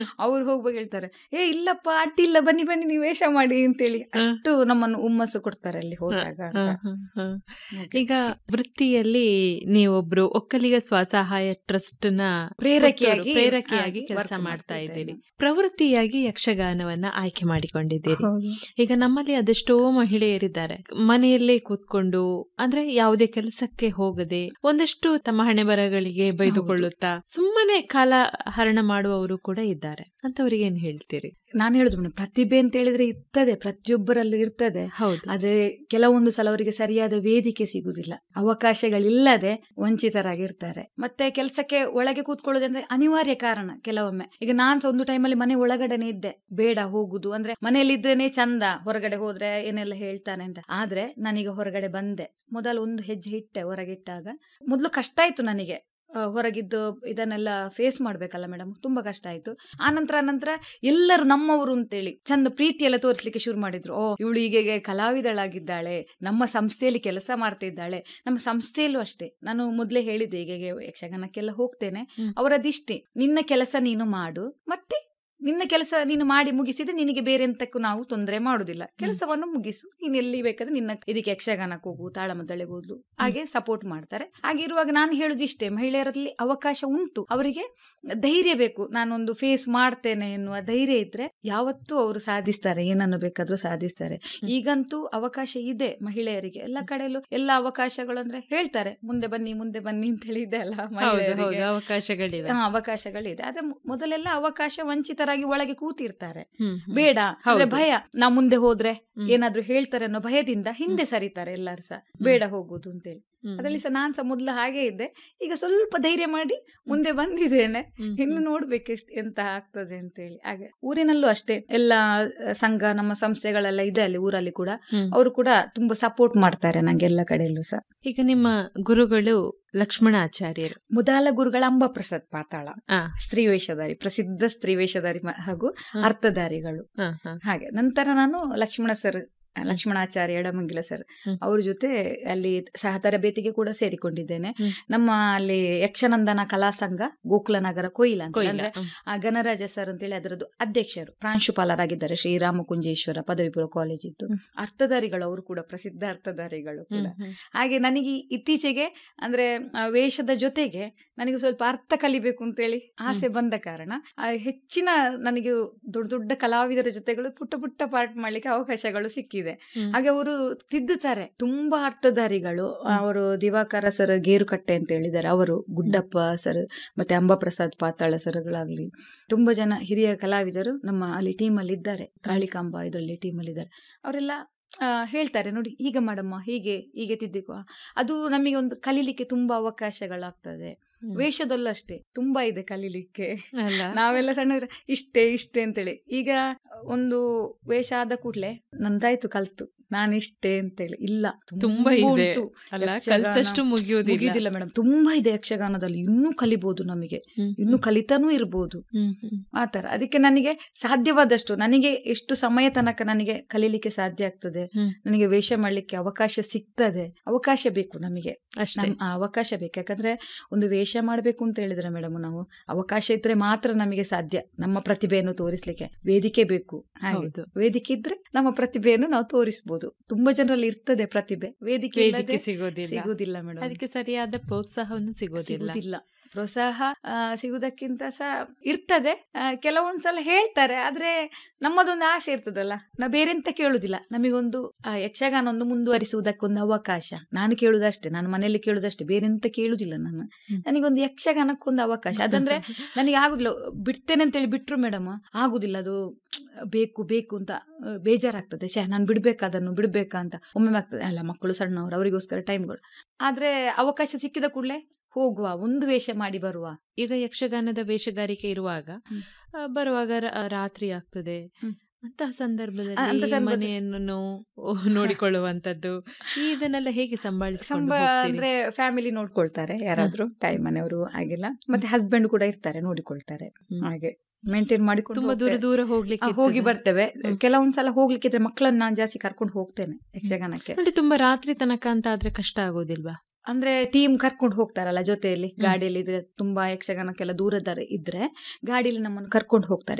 ಅವ್ರು ಹೋಗ್ಬೇಕು ಹೇಳ್ತಾರೆ ಏ ಇಲ್ಲಪ್ಪ ಅಡ್ಡಿಲ್ಲ ಬನ್ನಿ ಬನ್ನಿ ನೀವು ವೇಷ ಮಾಡಿ ಅಂತೇಳಿ ಅಷ್ಟು ನಮ್ಮನ್ನು ಹುಮ್ಮಸ್ಸು ಕೊಡ್ತಾರೆ ಅಲ್ಲಿ ಹೋದಾಗ ಹ, ಅಂತ. ಹ, ಹ. ಹಾಗೆ. ಈಗ ವೃತ್ತಿಯಲ್ಲಿ ನೀವೊಬ್ರು ಒಕ್ಕಲಿಗ ಸ್ವಸಹಾಯ ಟ್ರಸ್ಟ್ ನ ಪ್ರೇರಕಿಯಾಗಿ ಪುತ್ತೂರು ಪ್ರೇರಕಿಯಾಗಿ ಆಗಿ ಕೆಲಸ work ಮಾಡ್ತಾ ಮಾಡ್ತಾ ಇದ್ದೀರಿ ಇದ್ದೇನೆ. ಪ್ರವೃತ್ತಿಯಾಗಿ ಯಕ್ಷಗಾನವನ್ನ ಆಯ್ಕೆ ಮಾಡಿಕೊಂಡಿದ್ದೀರಿ ಹೌದು. ಈಗ ನಮ್ಮಲ್ಲಿ ಅದೆಷ್ಟೋ ಮಹಿಳೆಯರಿದ್ದಾರೆ ಮನೆಯಲ್ಲೇ ಕೂತ್ಕೊಂಡು ಅಂದ್ರೆ ಯಾವುದೇ ಕೆಲಸಕ್ಕೆ ಹೋಗದೆ ಒಂದಷ್ಟು ತಮ್ಮ ಹಣೆ ಬರಗಳಿಗೆ ಬೈದುಕೊಳ್ಳುತ್ತಾ ಸುಮ್ಮನೆ ಕಾಲ ಹರಣ ಮಾಡುವವರು ಕೂಡ ಇದ್ದಾರೆ ಅಂತವರಿಗೆ ಏನ್ ಹೇಳ್ತೀರಿ ನಾನು ಹೇಳುದು ಮೇಡಮ್ ಪ್ರತಿಭೆ ಅಂತ ಹೇಳಿದ್ರೆ ಇರ್ತದೆ ಪ್ರತಿಯೊಬ್ಬರಲ್ಲೂ ಇರ್ತದೆ ಹೌದು ಆದ್ರೆ ಕೆಲವೊಂದು ಸಲ ಅವರಿಗೆ ಸರಿಯಾದ ವೇದಿಕೆ ಸಿಗುದಿಲ್ಲ ಅವಕಾಶಗಳಿಲ್ಲದೆ ವಂಚಿತರಾಗಿರ್ತಾರೆ ಮತ್ತೆ ಕೆಲಸಕ್ಕೆ ಒಳಗೆ ಕೂತ್ಕೊಳ್ಳೋದಂದ್ರೆ ಅನಿವಾರ್ಯ ಕಾರಣ ಕೆಲವೊಮ್ಮೆ ಈಗ ನಾನ್ ಸಹ ಒಂದು ಟೈಮಲ್ಲಿ ಮನೆ ಒಳಗಡೆನೆ ಇದ್ದೆ ಬೇಡ ಹೋಗುದು ಅಂದ್ರೆ ಮನೆಯಲ್ಲಿ ಇದ್ರೇನೆ ಚಂದ ಹೊರಗಡೆ ಹೋದ್ರೆ ಏನೆಲ್ಲ ಹೇಳ್ತಾನೆ ಅಂತ ಆದ್ರೆ ನಾನೀಗ ಹೊರಗಡೆ ಬಂದೆ ಮೊದಲು ಒಂದು ಹೆಜ್ಜೆ ಇಟ್ಟೆ ಹೊರಗಿಟ್ಟಾಗ ಮೊದಲು ಕಷ್ಟ ಆಯ್ತು ನನಗೆ ಆ, ಹೊರಗಿದ್ದು ಇದನ್ನೆಲ್ಲ ಫೇಸ್ ಮಾಡ್ಬೇಕಲ್ಲ ಮೇಡಮ್ ತುಂಬಾ ಕಷ್ಟ ಆಯ್ತು ಆನಂತರ ನಂತರ ಎಲ್ಲರೂ ನಮ್ಮವರು ಅಂತೇಳಿ ಚಂದ ಪ್ರೀತಿ ಎಲ್ಲ ತೋರಿಸ್ಲಿಕ್ಕೆ ಶುರು ಮಾಡಿದ್ರು ಓ ಇವಳು ಹೀಗೆ ಕಲಾವಿದಳಾಗಿದ್ದಾಳೆ ನಮ್ಮ ಸಂಸ್ಥೆಯಲ್ಲಿ ಕೆಲಸ ಮಾಡ್ತಿದ್ದಾಳೆ ನಮ್ಮ ಸಂಸ್ಥೆಯಲ್ಲೂ ಅಷ್ಟೇ ನಾನು ಮೊದಲೇ ಹೇಳಿದ್ದೆ ಈಗ ಯಕ್ಷಗಾನಕ್ಕೆಲ್ಲ ಹೋಗ್ತೇನೆ ಹ್ಮ್. ಅವರದಿಷ್ಟೇ ನಿನ್ನ ಕೆಲಸ ನೀನು ಮಾಡು ಮತ್ತೆ ನಿನ್ನ ಕೆಲಸ ನೀನು ಮಾಡಿ ಮುಗಿಸಿದ್ರೆ ನಿನಗೆ ಬೇರೆ ಎಂತಕ್ಕೂ ನಾವು ತೊಂದರೆ ಮಾಡುದಿಲ್ಲ ಕೆಲಸವನ್ನು ಮುಗಿಸು ನೀನು ಎಲ್ಲಿ ಬೇಕಾದ್ರೆ ನಿನ್ನ ಇದಕ್ಕೆ ಯಕ್ಷಗಾನಕ್ಕೆ ಹೋಗು ತಾಳಮದ್ದಳೆಗೆ ಹೋದ್ಲು ಹಾಗೆ ಸಪೋರ್ಟ್ ಮಾಡ್ತಾರೆ ಹಾಗೆ ಇರುವಾಗ ನಾನು ಹೇಳುದು ಇಷ್ಟೇ ಮಹಿಳೆಯರಲ್ಲಿ ಅವಕಾಶ ಉಂಟು ಅವರಿಗೆ ಧೈರ್ಯ ಬೇಕು ನಾನೊಂದು ಫೇಸ್ ಮಾಡ್ತೇನೆ ಎನ್ನುವ ಧೈರ್ಯ ಇದ್ರೆ ಯಾವತ್ತೂ ಅವರು ಸಾಧಿಸ್ತಾರೆ ಏನನ್ನು ಬೇಕಾದ್ರೂ ಸಾಧಿಸ್ತಾರೆ ಈಗಂತೂ ಅವಕಾಶ ಇದೆ ಮಹಿಳೆಯರಿಗೆ ಎಲ್ಲ ಕಡೆಯಲ್ಲೂ ಎಲ್ಲ ಅವಕಾಶಗಳು ಅಂದ್ರೆ ಹೇಳ್ತಾರೆ ಮುಂದೆ ಬನ್ನಿ ಮುಂದೆ ಬನ್ನಿ ಅಂತ ಹೇಳಿ ಇದೆ ಅಲ್ಲ ಹೌದು ಮಹಿಳೆಯರಿಗೆ. ಹೌದು ಅವಕಾಶಗಳಿವೆ ಹಾ, ಅವಕಾಶಗಳಿದೆ ಆದ್ರೆ ಮೊ- ಮೊದಲೆಲ್ಲ ಅವಕಾಶ ವಂಚಿತರಾಗಿ ಒಳಗೆ ಕೂತಿರ್ತಾರೆ ಹ್ಮ್, ಹ್ಮ್. ಬೇಡ ಅಂದ್ರೆ ಹೌದು. ಭಯ ನಾ ಮುಂದೆ ಹೋದ್ರೆ ಹ್ಮ್. ಏನಾದ್ರೂ ಹೇಳ್ತಾರೆ ಅನ್ನೋ ಭಯದಿಂದ ಹಿಂದೆ ಸರಿತಾರೆ ಎಲ್ಲರೂ ಸಹ ಬೇಡ ಹೋಗುದು ಅಂತೇಳಿ ಹ್ಮ್. ಅದರಲ್ಲಿ ಸಹ ನಾನ್ ಸಹ ಮೊದ್ಲು ಹಾಗೆ ಇದ್ದೆ ಈಗ ಸ್ವಲ್ಪ ಧೈರ್ಯ ಮಾಡಿ ಮುಂದೆ ಬಂದಿದ್ದೇನೆ ಹ್ಮ್, ಇನ್ನು ಹ್ಮ್. ನೋಡ್ಬೇಕು ಎಷ್ಟು ಎಂತ ಆಗ್ತದೆ ಅಂತೇಳಿ ಹಾಗೆ ಊರಿನಲ್ಲೂ ಅಷ್ಟೇ ಎಲ್ಲ ಆ, ಸಂಘ ನಮ್ಮ ಸಂಸ್ಥೆಗಳೆಲ್ಲ ಇದೆ ಅಲ್ಲಿ ಊರಲ್ಲಿ ಕೂಡ ಹ್ಮ್. ಅವರು ಕೂಡ ತುಂಬಾ ಸಪೋರ್ಟ್ ಮಾಡ್ತಾರೆ ನಂಗೆ ಎಲ್ಲ ಕಡೆಯಲ್ಲೂ ಸಹ ಈಗ ನಿಮ್ಮ ಗುರುಗಳು ಲಕ್ಷ್ಮಣ ಆಚಾರ್ಯರು ಮುದಾಲ ಗುರುಗಳ ಅಂಬಪ್ರಸಾದ್ ಪಾತಾಳ ಆ, ಸ್ತ್ರೀ ವೇಷಧಾರಿ ಪ್ರಸಿದ್ಧ ಸ್ತ್ರೀ ವೇಷಧಾರಿ ಮ- ಹಾಗೂ ಹ. ಅರ್ಥಧಾರಿಗಳು ಹ, ಹ. ಹಾಗೆ ನಂತರ ನಾನು ಲಕ್ಷ್ಮಣ ಸರ್ ಲಕ್ಷ್ಮಣಾಚಾರ್ಯ ಎಡಮಂಗಿಲ ಸರ್ ಹ್ಮ್. ಅವ್ರ ಜೊತೆ ಅಲ್ಲಿ ಸಹ ತರಬೇತಿಗೆ ಕೂಡ ಸೇರಿಕೊಂಡಿದ್ದೇನೆ ಹ್ಮ್. ನಮ್ಮ ಅಲ್ಲಿ ಯಕ್ಷನಂದನ ಕಲಾ ಸಂಘ ಗೋಕುಲನಗರ ಕೊಯ್ಲ ಅಂತ ಕೊಯ್ಲ. ಅಂದ್ರೆ ಹ್ಮ್. ಆ ಗಣರಾಜ ಸರ್ ಅಂತೇಳಿ ಅದರದ್ದು ಅಧ್ಯಕ್ಷರು ಪ್ರಾಂಶುಪಾಲರಾಗಿದ್ದಾರೆ ಶ್ರೀರಾಮ ಕುಂಜೇಶ್ವರ ಪದವಿಪೂರ್ವ ಕಾಲೇಜ್ ಇತ್ತು ಹ್ಮ್. ಅರ್ಥಧಾರಿಗಳು ಅವರು ಕೂಡ ಪ್ರಸಿದ್ಧ ಅರ್ಥಧಾರಿಗಳು ಕೂಡ ಹ್ಮ್, ಹ್ಮ್. ಹಾಗೆ ನನಗೆ ಇತ್ತೀಚೆಗೆ ಅಂದ್ರೆ ಆ, ವೇಷದ ಜೊತೆಗೆ ನನಗೆ ಸ್ವಲ್ಪ ಅರ್ಥ ಕಲಿಬೇಕು ಅಂತೇಳಿ ಆಸೆ ಬಂದ ಕಾರಣ ಆ, ಹೆಚ್ಚಿನ ನನಗೆ ದೊಡ್ಡ ದೊಡ್ಡ ಕಲಾವಿದರ ಜೊತೆಗಳು ಪುಟ್ಟ ಪುಟ್ಟ ಪಾರ್ಟ್ ಮಾಡ್ಲಿಕ್ಕೆ ಅವಕಾಶಗಳು ಸಿಕ್ಕಿದೆ ಹ್ಮ್. ಹಾಗೆ ಅವರು ತಿದ್ದುತ್ತಾರೆ ತುಂಬಾ ಅರ್ಥಧಾರಿಗಳು ಅವರು ದಿವಾಕರ ಸರ್ ಗೇರುಕಟ್ಟೆ ಅಂತ ಹೇಳಿದ್ದಾರೆ ಅವರು ಗುಡ್ಡಪ್ಪ ಸರ್ ಮತ್ತೆ ಅಂಬಾಪ್ರಸಾದ್ ಪಾತಾಳ ಸರ್ಗಳಾಗ್ಲಿ ತುಂಬಾ ಜನ ಹಿರಿಯ ಕಲಾವಿದರು ನಮ್ಮ ಅಲ್ಲಿ ಟೀಮಲ್ಲಿ ಇದ್ದಾರೆ ಕಾಳಿಕಾಂಬ ಇದರಲ್ಲಿ ಟೀಮಲ್ಲಿ ಇದ್ದಾರೆ ಅವರೆಲ್ಲ ಆ, ಹೇಳ್ತಾರೆ ನೋಡಿ ಹೀಗೆ ಮಾಡಮ್ಮ ಹೀಗೆ ಹೀಗೆ ತಿದ್ದಿಕೋ ಅದು ನಮಗೆ ಒಂದು ಕಲೀಲಿಕ್ಕೆ ತುಂಬಾ ಅವಕಾಶಗಳಾಗ್ತದೆ ಹ್ಮ್. ವೇಷದಲ್ಲೂ ಅಷ್ಟೇ ತುಂಬಾ ಇದೆ ಕಲೀಲಿಕ್ಕೆ ಅಲ್ಲ ನಾವೆಲ್ಲ ಸಣ್ಣ ಇಷ್ಟೇ ಇಷ್ಟೇ ಅಂತೇಳಿ ಈಗ ಒಂದು ವೇಷ ಆದ ಕೂಡ್ಲೆ ನಂದಾಯ್ತು ಕಲ್ತು ನಾನು ಇಷ್ಟೇ ಅಂತೇಳಿ ಇಲ್ಲ ತುಂಬಾ ಇದೆ ಉಂಟು. ಅಲ್ಲ ಯಕ್ಷಗಾನ ಕಲ್ತಷ್ಟು ಮುಗಿಯೋದಿಲ್ಲ ಮುಗಿಯುವುದಿಲ್ಲ ಮೇಡಮ್ ತುಂಬಾ ಇದೆ ಯಕ್ಷಗಾನದಲ್ಲಿ ಇನ್ನೂ ಕಲಿಬಹುದು ನಮಗೆ ಹ್ಮ್, ಇನ್ನೂ ಕಲಿತಾನೂ ಇರ್ಬೋದು ಹ್ಮ್, ಹ್ಮ್. ಆತರ ಅದಕ್ಕೆ ನನಗೆ ಸಾಧ್ಯವಾದಷ್ಟು ನನಗೆ ಎಷ್ಟು ಸಮಯ ತನಕ ನನಗೆ ಕಲೀಲಿಕ್ಕೆ ಸಾಧ್ಯ ಆಗ್ತದೆ ಹ್ಮ್. ನನಗೆ ವೇಷ ಮಾಡ್ಲಿಕ್ಕೆ ಅವಕಾಶ ಸಿಗ್ತದೆ ಅವಕಾಶ ಬೇಕು ನಮಗೆ ಅಷ್ಟೇ ನಮ್- ಆ ಅವಕಾಶ ಬೇಕು ಯಾಕಂದ್ರೆ ಒಂದು ವೇಷ ಮಾಡಬೇಕು ಅಂತ ಹೇಳಿದ್ರೆ ಮೇಡಮ್ ನಾವು ಅವಕಾಶ ಇದ್ರೆ ಮಾತ್ರ ನಮಗೆ ಸಾಧ್ಯ ನಮ್ಮ ಪ್ರತಿಭೆಯನ್ನು ತೋರಿಸ್ಲಿಕ್ಕೆ ವೇದಿಕೆ ಬೇಕು ಹಾಗೆ ಹೌದು ವೇದಿಕೆ ಇದ್ರೆ ನಮ್ಮ ಪ್ರತಿಭೆಯನ್ನು ನಾವು ತೋರಿಸಬಹುದು ತುಂಬಾ ಜನರಲ್ಲಿ ಇರ್ತದೆ ಪ್ರತಿಭೆ ವೇದಿಕೆ ವೇದಿಕೆ ಇಲ್ಲದೆ ಸಿಗೋದಿಲ್ಲ ಸಿಗುದಿಲ್ಲ ಮೇಡಮ್ ಅದಕ್ಕೆ ಸರಿಯಾದ ಪ್ರೋತ್ಸಾಹವನ್ನು ಸಿಗೋದಿಲ್ಲ ಸಿಗುದಿಲ್ಲ ಪ್ರೋತ್ಸಾಹ ಆ, ಸಿಗುವುದಕ್ಕಿಂತ ಸಹ ಇರ್ತದೆ ಆ, ಕೆಲವೊಂದ್ಸಲ ಹೇಳ್ತಾರೆ ಆದ್ರೆ ನಮ್ಮದೊಂದು ಆಸೆ ಇರ್ತದಲ್ಲ ನಾ ಬೇರೆಂತ ಕೇಳುದಿಲ್ಲ ನಮಗೊಂದು ಆ, ಯಕ್ಷಗಾನ ಒಂದು ಮುಂದುವರಿಸುವುದಕ್ಕೊಂದು ಅವಕಾಶ ನಾನು ಕೇಳುದಷ್ಟೇ ನಾನು ಮನೆಯಲ್ಲಿ ಕೇಳುದಷ್ಟೇ ಬೇರೆಂತ ಕೇಳುದಿಲ್ಲ ನಾನು ಹ್ಮ್. ನನಗೊಂದು ಯಕ್ಷಗಾನಕ್ಕೊಂದು ಅವಕಾಶ ಅದಂದ್ರೆ ನನಗೆ ಆಗುದಿಲ್ಲ ಬಿಡ್ತೇನೆ ಅಂತೇಳಿ ಬಿಟ್ರು ಮೇಡಮ್ ಆಗುದಿಲ್ಲ ಅದು ಬೇಕು ಬೇಕು ಅಂತ ಆ, ಬೇಜಾರಾಗ್ತದೆ ಶೇ ನಾನು ಬಿಡ್ಬೇಕಾ ಅದನ್ನು ಬಿಡ್ಬೇಕಾ ಅಂತ ಒಮ್ಮೆ ಆಗ್ತದೆ ಅಲ್ಲ ಮಕ್ಕಳು ಸಣ್ಣವರು ಅವರಿಗೋಸ್ಕರ ಟೈಮ್ಗಳು ಆದ್ರೆ ಅವಕಾಶ ಸಿಕ್ಕಿದ ಕೂಡಲೇ ಹೋಗುವ ಒಂದು ವೇಷ ಮಾಡಿ ಬರುವ ಈಗ ಯಕ್ಷಗಾನದ ವೇಷಗಾರಿಕೆ ಇರುವಾಗ ಹ್ಮ್. ಆ, ಬರುವಾಗ ರ- ರಾತ್ರಿ ಆಗ್ತದೆ ಹ್ಮ್. ಅಂತಹ ಆ, ಅಂತ ಸಂದರ್ಭದಲ್ಲಿ ಸಂದರ್ಭದಲ್ಲಿ- ಮನೆಯನ್ನು ನೋಡಿಕೊಳ್ಳುವಂತದ್ದು ಈ ಇದನ್ನೆಲ್ಲ ಹೇಗೆ ಸಂಭಾಳಿಸ್ಕೊಂಡು ಸಂಬ ಹೋಗ್ತೀರಿ? ಅಂದ್ರೆ ಫ್ಯಾಮಿಲಿ ನೋಡ್ಕೊಳ್ತಾರೆ ಯಾರಾದ್ರೂ ತಾಯಿ ಮನೆಯವರು ಹಾಗೆಲ್ಲ ಮತ್ತೆ ಹಸ್ಬೆಂಡ್ ಕೂಡ ಇರ್ತಾರೆ ನೋಡಿಕೊಳ್ತಾರೆ ಹ್ಮ್. ಹಾಗೆ ಮೇಂಟೈನ್ ಮಾಡಿಕೊಂಡು ತುಂಬಾ ದೂರ ಹೋಗ್ತೇವೆ. ದೂರ ಹೋಗ್ಲಿಕ್ಕೆ ಆ, ಹೋಗಿ ಇರ್ತದೆ. ಬರ್ತೇವೆ ಹ್ಮ್. ಕೆಲವೊಂದ್ಸಲ ಹೋಗ್ಲಿಕ್ಕೆ ಇದ್ರೆ ಮಕ್ಕಳನ್ನ ನಾನು ಜಾಸ್ತಿ ಕರ್ಕೊಂಡು ಹೋಗ್ತೇನೆ ಯಕ್ಷಗಾನಕ್ಕೆ ಅಂದ್ರೆ ತುಂಬಾ ರಾತ್ರಿ ತನಕ ಅಂತ ಆದ್ರೆ ಕಷ್ಟ ಆಗೋದಿಲ್ವಾ ಅಂದ್ರೆ ಟೀಮ್ ಕರ್ಕೊಂಡು ಹೋಗ್ತಾರಲ್ಲ ಜೊತೆಯಲ್ಲಿ ಗಾಡಿಯಲ್ಲಿ ಇದ್ರೆ ತುಂಬಾ ಯಕ್ಷಗಾನಕ್ಕೆಲ್ಲ ದೂರದ ಇದ್ರೆ ಗಾಡಿಯಲ್ಲಿ ನಮ್ಮನ್ನು ಕರ್ಕೊಂಡು ಹೋಗ್ತಾರೆ